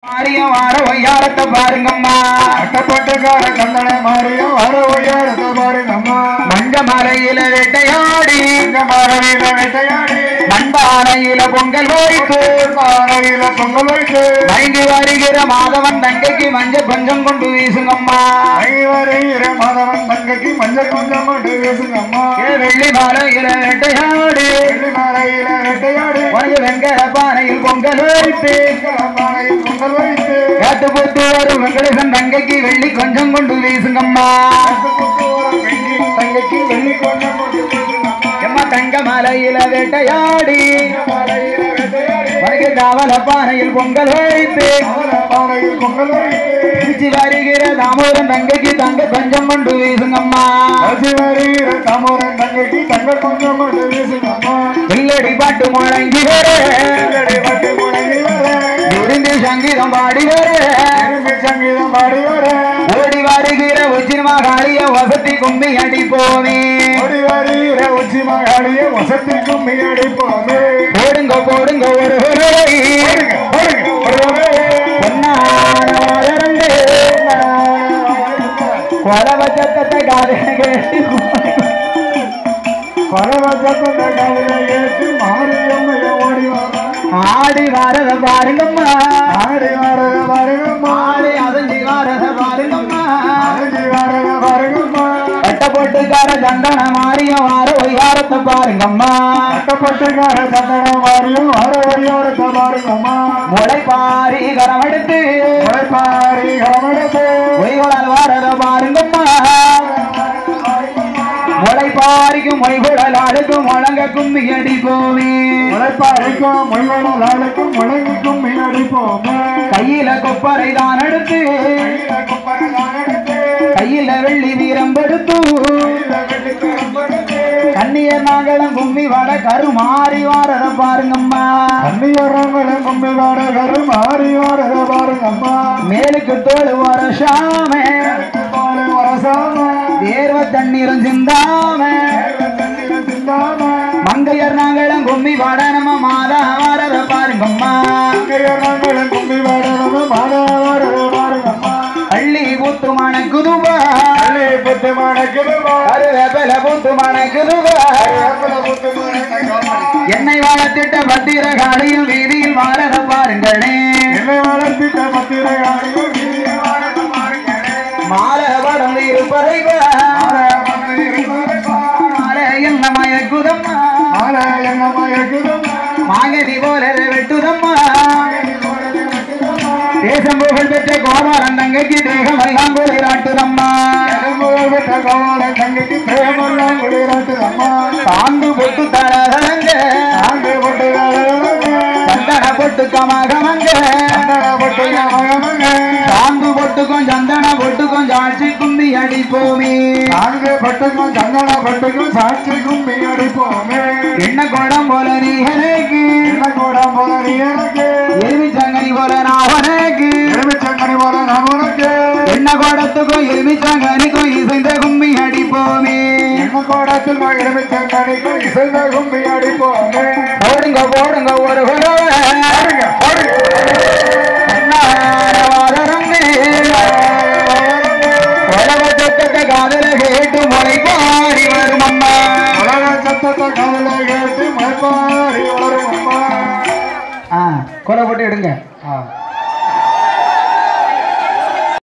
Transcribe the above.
மாரியம் வார ஒய்யாரத்தை பாருங்கம்மா அட்டப்பட்டக்கார கந்தன மாறியும் வர ஒய்யாரத்தை பாருங்கம்மா மஞ்ச மலையில வேட்டையாடி இந்த மரவில வேட்டையாடி மண்பானையில பொங்கல் வைத்து பாறையில பொங்கல் வைத்து மயங்கி வருகிற மாதவன் தங்கைக்கு மஞ்சள் கொஞ்சம் கொண்டு வீசுங்கம்மா ஐவரையிற மாதவன் தங்கைக்கு மஞ்சள் கொஞ்சம் மட்டும் வீசுங்கம்மா ஏ வெள்ளி மாலையில வேட்டையாடி வெள்ளி மலையில வேட்டையாடி உனக்கு வெங்கட பானையில் பொங்கல் வைத்து பானையில் பொங்கல் வைத்து காத்து போட்டு வரும் வெங்கடேசன் தங்கைக்கு வெள்ளி கொஞ்சம் கொண்டு வீசுங்கம்மா வெள்ளி தங்கைக்கு வெள்ளி கொஞ்சம் போட்டு வீசுங்கம்மா எம்மா தங்க மலையில வேட்டையாடி மலையில வேட்டையாடி உனக்கு காவல பானையில் பொங்கல் வைத்து அவர பானையில் பொங்கல் வைத்து திருச்சி வருகிற தாமோதரன் தங்கைக்கு தங்க கொஞ்சம் கொண்டு வீசுங்கம்மா அரிசி வருகிற தாமோதரன் தங்கைக்கு தங்கள் கொஞ்சம் மட்டும் வீசுங்கம்மா வெள்ளடி பாட்டு முழங்கி வர வெள்ளடி வட்டி முழங்கி வர விருந்து சங்கீதம் பாடி வர திரும்பி சங்கீதம் பாடி வர ஓடி வருகிற உச்சினமா காளிய வசதி கும்மி அடிப்போமே ஓடி வருகிற உச்சி மகாளிய வசத்திற்கும் மீறி போமே போடுங்க போடுங்க ஒரு உருளை. போடுங்க போடுங்க பொன்னான மலரண்டு. கொலவச்சத்தத்தை காதில் கேட்டு பரவசத்த கவிதை கேட்டு மாரியம்மைய ஓடி வர ஆடி வாரத பாருங்கம்மா ஆடி வரத பாருங்கம்மா ஆடி அசஞ்சி வாரத பாருங்கம்மா ஆடி வரத பாருங்கம்மா கட்ட போட்டுக்கார சந்தன மாறியும் வார ஒய்யாரத்தை பாருங்கம்மா கட்டப்பட்டுக்கார சந்தன மாரியும் வர வழியோரத்தை பாருங்கம்மா முளை பாரி கரம் எடுத்து உழைப்பாரி கவனத்தை ஒய்களால் வாரத பாருங்கம்மா முளை பாரிக்கும் மொய்குழல் அடுக்கும் முழங்க கும்மி அடிப்போமே உழைப்பாரிக்கும் மொழிகளும் லாலுக்கும் முழங்கிக்கும் மீனடி போமே கையில கொப்பரை தான் எடுத்து கையில வெள்ளி வீரம் எடுத்து கண்ணியர் நாங்களும் கும்மி வர கரு மாறி வாரத பாருங்கம்மா கண்ணியரங்களும் கும்பி வாடகரு மாறி வாடக பாருங்கம்மா மேலுக்கு தோல் வருஷாமே பாலு வரசாம தேர்வ தண்ணீரும் சிந்தாம சிந்தாம மங்கையர் நாங்களும் கும்மி வட நம்ம மாதா வாரத பாருங்கம்மா கண்ணியரங்களும் கும்பி வாடகரு மாடா வாடக பாருங்கம்மா அள்ளி பூத்து மணக்குதுவா அள்ளி புத்து மணக்குதுவா அருவேப்பல பூத்து மணக்குதுவா ஏப்பல புத்து மணக்குதுவா என்னை வளர்த்திட்ட பத்திர காளியும் வீதியில் வாரத பாருங்களே என்னை வளர்த்திட்ட பத்திரை ஆடியும் வீதிய வாடக பாருங்களே மாலை படம் இருப்பதைவா மாலை வந்து இருப்பதைவா. மாலை என்ன மயக்குதம்மா மாலை என்ன மயக்குதுவா மாங்கனி போல வெட்டுதம்மா தேசம் புகழ் பெற்ற கோபாலன் தங்கைக்கு தேகம் எல்லாம் குளிராட்டுதம்மா பெற்ற கோவாலன் தங்கைக்கு பிரேமெல்லாம் குளிராட்டுதம்மா சாந்து பொட்டு தரங்க ஆண்டு போட்டு சந்தன பொட்டு கமகமங்க சந்தன போட்டு மகமங்க சாந்து பொட்டுக்கும் சந்தன பொட்டுக்கும் சாட்சி கும்பி அடிப்போமே ஆண்டு பட்டுக்கும் சந்தன பட்டுக்கும் சாட்சிக்கும் மீறி போமே என்ன குடம் போல நீ எனக்கு என்ன கூட போல நீ எனக்கு எருவி சங்கனி போல நான் உனக்கு எலுமிச்சங்கனி போல நான் உனக்கு என்ன குடத்துக்கும் எருவி சங்கனிக்கும் இசைந்த கும்பி அடிப்போமே என்ன கோடத்தில் நான் எலுமிச்சங்கனிக்கும் இசைந்த கும்பி அடிப்போமே போடுங்க போடுங்க ஒரு குரவை பாருங்க பாருங்க